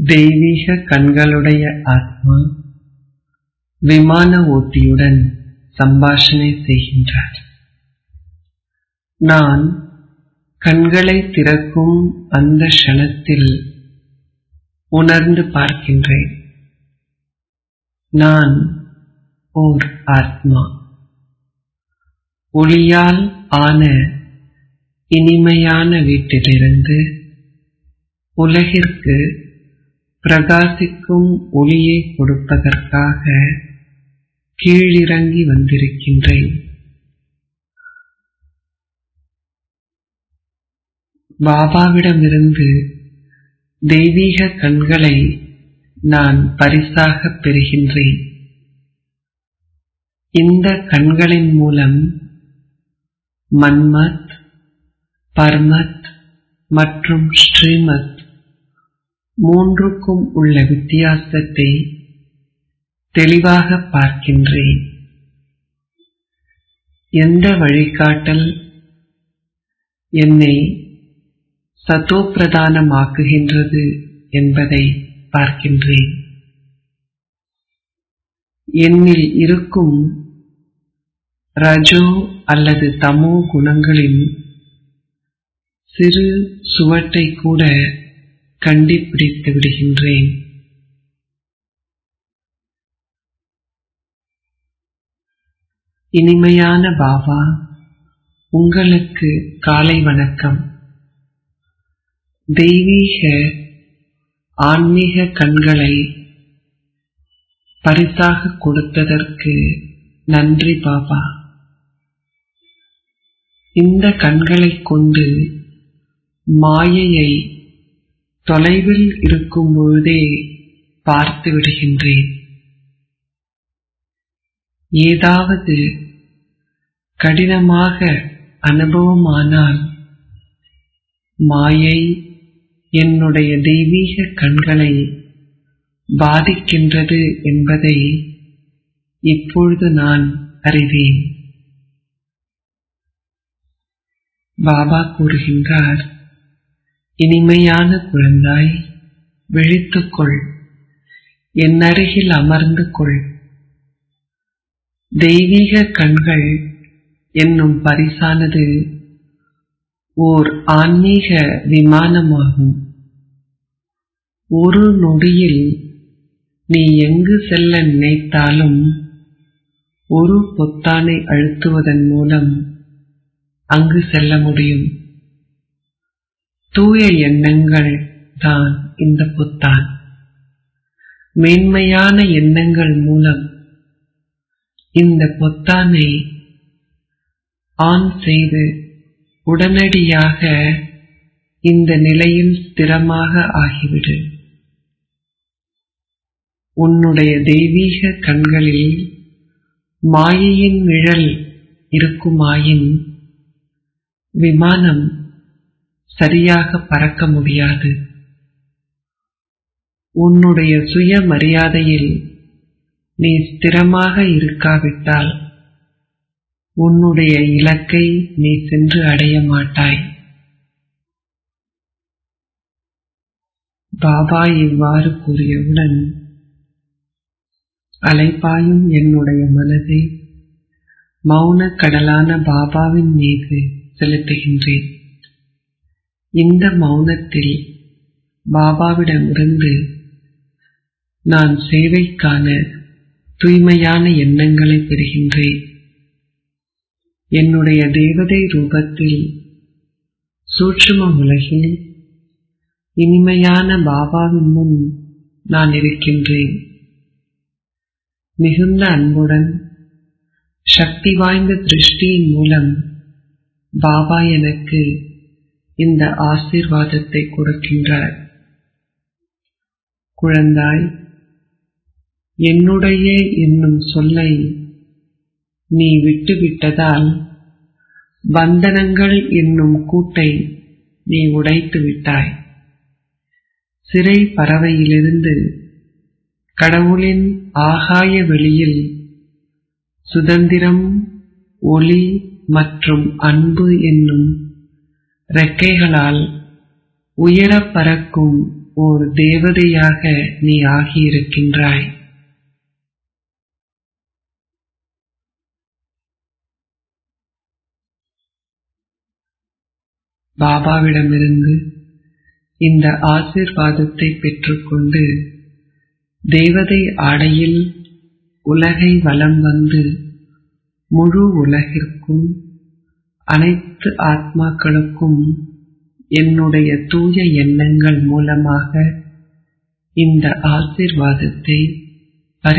தெய்வீக கண்களுடைய ஆத்மா விமான ஓட்டியுடன் சம்பாஷணை செய்கின்றார் நான் கண்களை திறக்கும் அந்த க்ஷணத்தில் உணர்ந்து பார்க்கின்றேன் நான் ஓர் ஆத்மா ஒளியால் ஆன இனிமையான வீட்டிலிருந்து உலகிற்கு பிரகாசிக்கும் ஒளியை கொடுப்பதற்காக கீழிறங்கி வந்திருக்கின்றேன் பாபாவிடமிருந்து தெய்வீக கண்களை நான் பரிசாகப் பெறுகின்றேன் இந்த கண்களின் மூலம் மன்மத் பர்மத் மற்றும் ஸ்ரீமத் மூன்றுக்கும் உள்ள வித்தியாசத்தை தெளிவாக பார்க்கின்றேன் எந்த வழிகாட்டல் என்னை சதோப்பிரதானமாக்குகின்றது என்பதை பார்க்கின்றேன் என்னில் இருக்கும் ரஜோ அல்லது தமோ குணங்களின் சிறு சுவட்டை கூட கண்டிப்பிடித்து விடுகின்றேன் இனிமையான பாபா உங்களுக்கு காலை வணக்கம் தெய்வீக ஆன்மீக கண்களை பரிசாக கொடுத்ததற்கு நன்றி பாபா இந்த கண்களைக் கொண்டு மாயையை தொலைவில் இருக்கும் பொழுதே பார்த்து விடுகின்றேன் ஏதாவது கடினமாக அனுபவமானால் மாயை என்னுடைய தெய்வீக கண்களை பாதிக்கின்றது என்பதை இப்பொழுது நான் அறிவேன் பாபா கூறுகின்றார் இனிமையான குழந்தாய் விழித்துக்கொள் என் அருகில் அமர்ந்து கொள் தெய்வீக கண்கள் என்னும் பரிசானது ஓர் ஆன்மீக விமானமாகும் ஒரு நொடியில் நீ எங்கு செல்ல நினைத்தாலும் ஒரு பொத்தானை அழுத்துவதன் மூலம் அங்கு செல்ல முடியும் தூய எண்ணங்கள் தான் இந்த பொத்தான் மேன்மையான எண்ணங்கள் மூலம் இந்த பொத்தானை ஆன் செய்து உடனடியாக இந்த நிலையில் ஸ்திரமாக ஆகிவிடு உன்னுடைய தெய்வீக கண்களில் மாயையின் நிழல் இருக்குமாயின் விமானம் சரியாக பறக்க முடியாது உன்னுடைய சுய மரியாதையில் நீ ஸ்திரமாக இருக்காவிட்டால் உன்னுடைய இலக்கை நீ சென்று அடைய மாட்டாய் பாபா இவ்வாறு கூறியவுடன் அலைப்பாயும் என்னுடைய மனதை மௌன கடலான பாபாவின் மீது செலுத்துகின்றேன் இந்த மௌனத்தில் பாபாவிடமிருந்து நான் சேவைக்கான தூய்மையான எண்ணங்களை பெறுகின்றேன் என்னுடைய தேவதை ரூபத்தில் சூட்சும உலகில் இனிமையான பாபாவின் முன் நான் இருக்கின்றேன் மிகுந்த அன்புடன் சக்தி வாய்ந்த திருஷ்டியின் மூலம் பாபா எனக்கு இந்த ஆசீர்வாதத்தை கொடுக்கின்றார் குழந்தாய் என்னுடைய என்னும் சொல்லை நீ விட்டுவிட்டதால் பந்தனங்கள் என்னும் கூட்டை நீ உடைத்து விட்டாய் சிறை பறவையிலிருந்து கடவுளின் ஆகாய வெளியில் சுதந்திரம் ஒளி மற்றும் அன்பு என்னும் ரெக்கைகளால் உயர பறக்கும் ஓர் தேவதையாக நீ ஆகியிருக்கின்றாய் பாபாவிடமிருந்து இந்த ஆசிர்வாதத்தை பெற்றுக்கொண்டு தேவதை ஆடையில் உலகை வலம் வந்து முழு உலகிற்கும் அனைத்து ஆத்மாக்களுக்கும் என்னுடைய தூய எண்ணங்கள் மூலமாக இந்த ஆசிர்வாதத்தை